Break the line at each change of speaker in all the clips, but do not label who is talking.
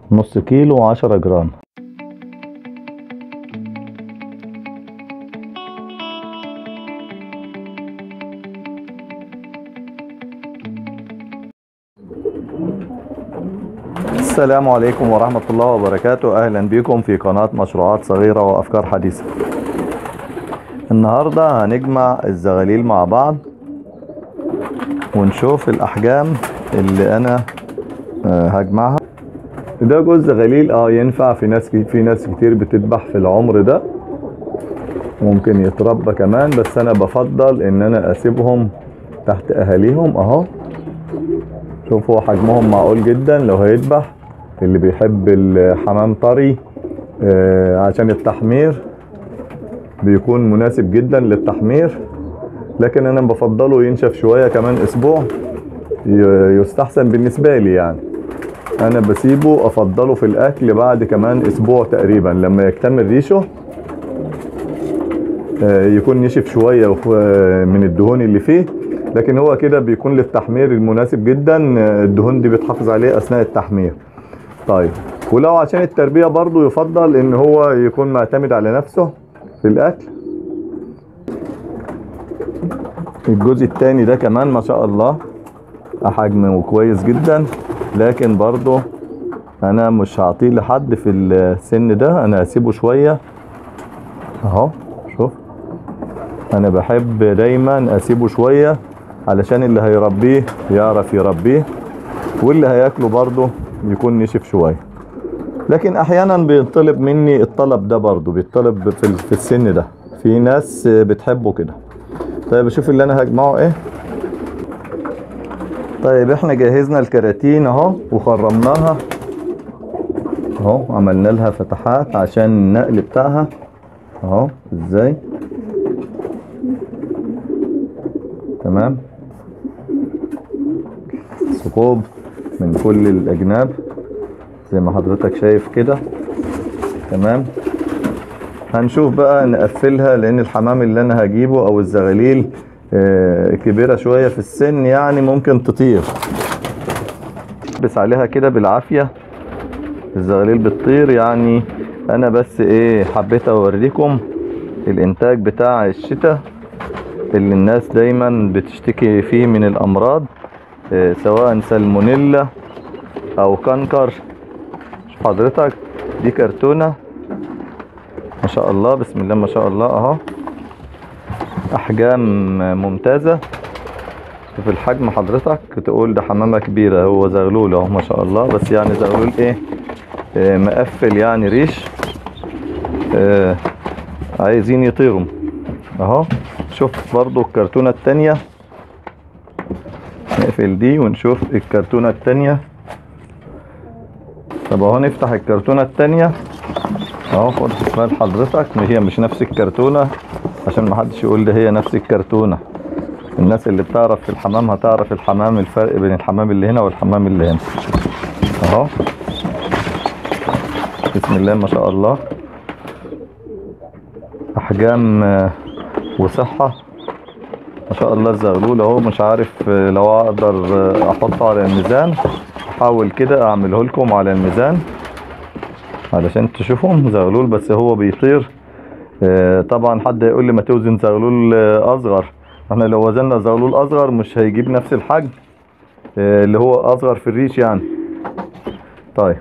نص كيلو وعشرة جرام السلام عليكم ورحمة الله وبركاته أهلا بكم في قناة مشروعات صغيرة وأفكار حديثة النهاردة هنجمع الزغاليل مع بعض ونشوف الأحجام اللي أنا آه، هجمعها ده جوز زغاليل اه ينفع في ناس كي- في ناس كتير بتذبح في العمر ده ممكن يتربى كمان بس انا بفضل ان انا اسيبهم تحت اهاليهم اهو شوفوا حجمهم معقول جدا لو هيذبح اللي بيحب الحمام طري آه، عشان التحمير بيكون مناسب جدا للتحمير لكن انا بفضله ينشف شوية كمان اسبوع ي- يستحسن بالنسبة لي يعني انا بسيبه افضله في الاكل بعد كمان اسبوع تقريبا لما يكتمل ريشه آه، يكون نشف شوية وف- آه، من الدهون اللي فيه لكن هو كده بيكون للتحمير المناسب جدا آه، الدهون دي بتحافظ عليه اثناء التحمير طيب ولو عشان التربية برضو يفضل ان هو يكون معتمد على نفسه في الاكل الجزء التاني ده كمان ما شاء الله حجمه كويس جدا لكن برضه انا مش هعطيه لحد في السن ده انا هسيبه شوية اهو شوف انا بحب دايما اسيبه شوية علشان اللي هيربيه يعرف يربيه واللي هياكله برضه يكون نشف شوية لكن احيانا بيطلب مني الطلب ده برضه بيطلب في في السن ده في ناس بتحبه كده طيب اشوف اللي انا هجمعه ايه طيب احنا جهزنا الكراتين اهو وخرمناها اهو عملنا لها فتحات عشان النقل بتاعها اهو ازاي تمام ثقوب من كل الاجناب زي ما حضرتك شايف كده تمام هنشوف بقى نقفلها لان الحمام اللي انا هجيبه او الزغاليل آه، كبيرة شوية في السن يعني ممكن تطير بس عليها كده بالعافية الزغاليل بتطير يعني انا بس ايه حبيت اوريكم الانتاج بتاع الشتاء اللي الناس دايما بتشتكي فيه من الامراض آه، سواء سالمونيلا او كنكر شوف حضرتك دي كرتونة ما شاء الله بسم الله ما شاء الله اهو احجام ممتازة شوف الحجم حضرتك تقول ده حمامة كبيرة هو زغلول اهو ما شاء الله بس يعني زغلول ايه آه، مقفل يعني ريش آه، عايزين يطيروا اهو شوف برضو الكرتونة التانية نقفل دي ونشوف الكرتونة التانية طب اهو نفتح الكرتونة التانية اهو خد بال حضرتك هي مش نفس الكرتونة عشان ما حدش يقول ده هي نفس الكرتونة الناس اللي بتعرف في الحمام هتعرف الحمام الفرق بين الحمام اللي هنا والحمام اللي هنا اهو بسم الله ما شاء الله احجام آه، وصحة ما شاء الله الزغلول اهو مش عارف آه، لو اقدر آه، احطه على الميزان احاول كده اعمله لكم على الميزان علشان تشوفهم زغلول بس هو بيطير آه، طبعا حد يقول لي ما توزن زغلول آه، اصغر احنا لو وزننا زغلول اصغر مش هيجيب نفس الحجم آه، اللي هو اصغر في الريش يعني طيب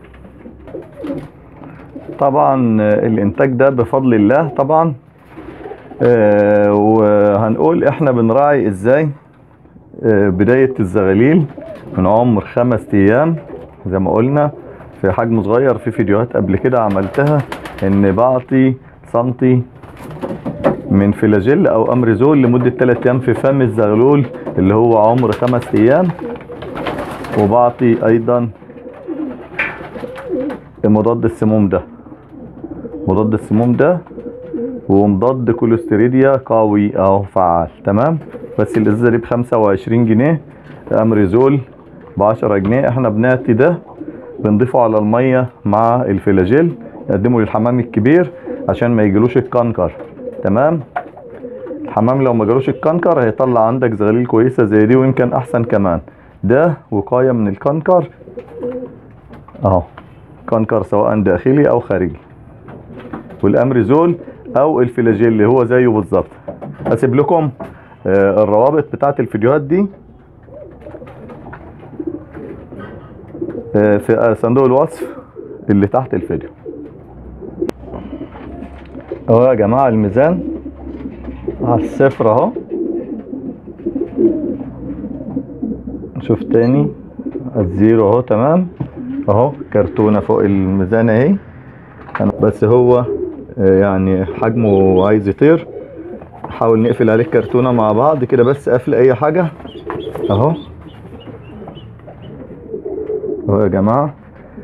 طبعا آه، الانتاج ده بفضل الله طبعا آه، وهنقول احنا بنراعي ازاي آه، بداية الزغاليل من عمر خمس ايام زي ما قلنا في حجم صغير في فيديوهات قبل كده عملتها ان بعطي سنتي من فلاجيل او امريزول لمدة 3 ايام في فم الزغلول اللي هو عمر خمس ايام وبعطي ايضا مضاد السموم ده مضاد السموم ده ومضاد كوليستيريديا قوي اهو فعال تمام بس الازازه دي ب 25 جنيه امريزول ب 10 جنيه احنا بنعطي ده بنضيفه على الميه مع الفلاجيل نقدمه للحمام الكبير عشان ما يجيلوش الكنكر تمام الحمام لو ما جالوش الكنكر هيطلع عندك زغاليل كويسه زي دي ويمكن احسن كمان ده وقايه من الكنكر اهو المكنكر سواء داخلي او خارجي والامريزول او الفلاجيل اللي هو زيه بالظبط هسيب لكم آه، الروابط بتاعت الفيديوهات دي آه، في صندوق الوصف اللي تحت الفيديو اهو يا جماعة الميزان على الصفر اهو نشوف تاني الزيرو اهو تمام اهو كرتونة فوق الميزان اهي أنا- بس هو آه، يعني حجمه عايز يطير نحاول نقفل عليه الكرتونة مع بعض كده بس قفل اي حاجة اهو اهو يا جماعة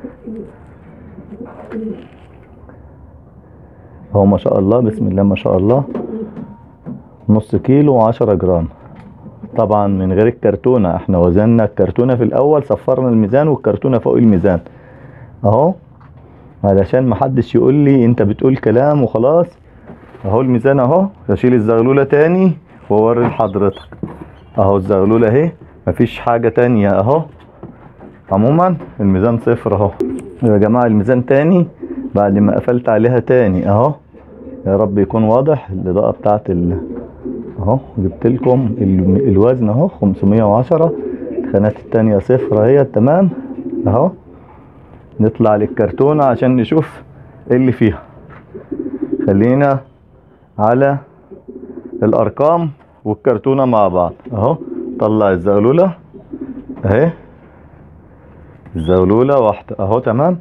اهو ما شاء الله بسم الله ما شاء الله نص كيلو وعشرة جرام طبعا من غير الكرتونة احنا وزننا الكرتونة في الاول صفرنا الميزان والكرتونة فوق الميزان اهو علشان محدش يقول لي انت بتقول كلام وخلاص اهو الميزان اهو اشيل الزغلولة تاني واوري لحضرتك اهو الزغلولة اهي مفيش حاجة تانية اهو عموما الميزان صفر اهو يا جماعة الميزان تاني بعد ما قفلت عليها تاني اهو يا رب يكون واضح الاضاءة بتاعت ال... اهو جبت لكم ال- الوزن اهو 510 الخانات التانية صفر اهي تمام اهو نطلع للكرتونة عشان نشوف ايه اللي فيها خلينا على الارقام والكرتونة مع بعض اهو طلع الزغلولة اهي الزغلولة واحدة اهو تمام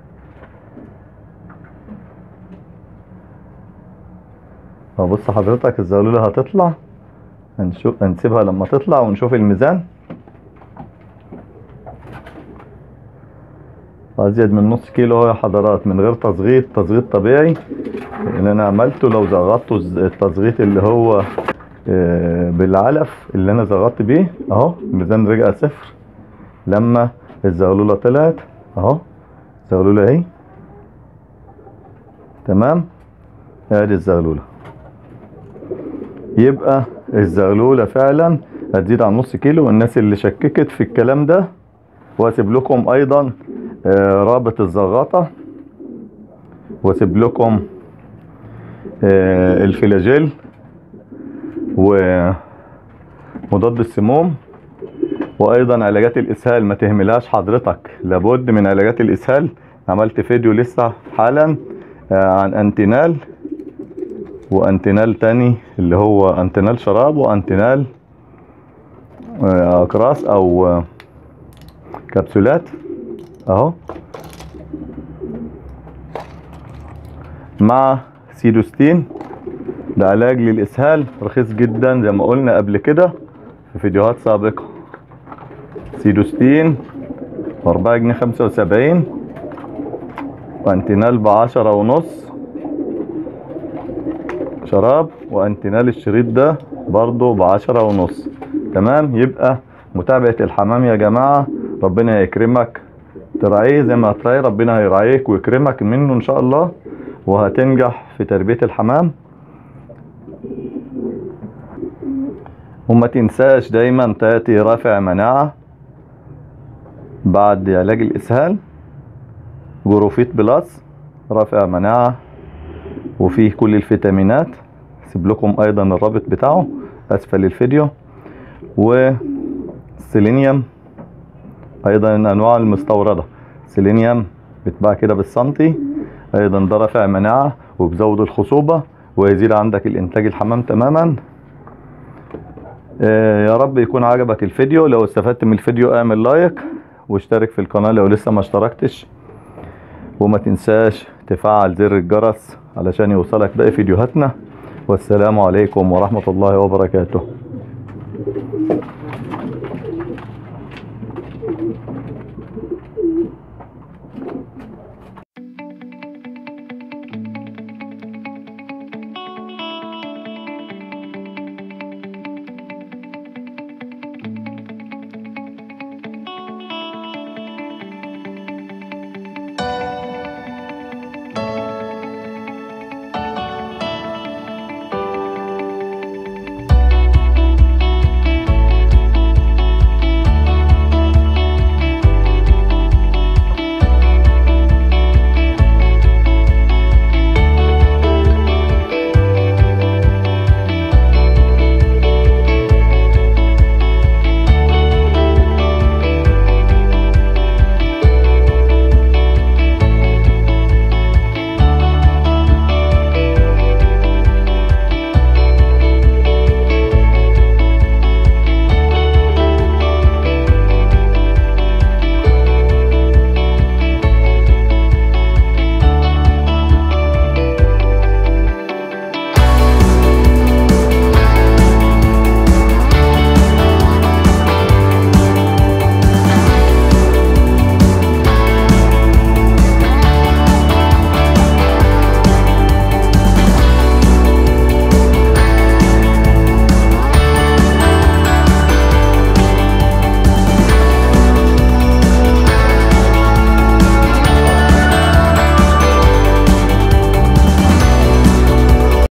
اهو بص حضرتك الزغلولة هتطلع هنشوف هنسيبها لما تطلع ونشوف الميزان ازيد من نص كيلو اهو يا حضرات من غير تظغيط تظغيط طبيعي اللي انا عملته لو زغطته الز- التظغيط اللي هو آه، بالعلف اللي انا زغطت بيه اهو الميزان رجع صفر لما الزغلولة طلعت اهو الزغلولة اهي تمام ادي الزغلولة يبقى الزغلولة فعلا هتزيد عن نص كيلو والناس اللي شككت في الكلام ده واسيب لكم ايضا آه، رابط الزغاطة واسيب لكم آه، الفلاجيل ومضاد السموم وايضا علاجات الاسهال ما تهملهاش حضرتك لابد من علاجات الاسهال عملت فيديو لسه حالا آه، عن انتينال وانتينال تاني اللي هو انتينال شراب وانتينال آه، اقراص او آه، كبسولات اهو مع سيدوستين ده علاج للاسهال رخيص جدا زي ما قلنا قبل كده في فيديوهات سابقة سيدوستين بأربعة جنيه خمسة وسبعين وانتينال بعشرة ونص شراب وانتينال الشريط ده برضو بعشرة ونص تمام يبقى متابعة الحمام يا جماعة ربنا يكرمك تراعيه زي ما هتراعيه ربنا هيراعيك ويكرمك منه ان شاء الله وهتنجح في تربية الحمام وما تنساش دايما تاتي رافع مناعة بعد علاج الاسهال جروفيت بلس رافع مناعة وفيه كل الفيتامينات سيب لكم ايضا الرابط بتاعه اسفل الفيديو والسيلينيوم ايضا الانواع المستوردة سيلينيوم بيتباع كده بالسنتي ايضا ده رافع مناعة وبزود الخصوبة ويزيد عندك الانتاج الحمام تماما آه، يا رب يكون عجبك الفيديو لو استفدت من الفيديو اعمل لايك واشترك في القناة لو لسه ما اشتركتش وما تنساش تفعل زر الجرس علشان يوصلك باقي فيديوهاتنا والسلام عليكم ورحمة الله وبركاته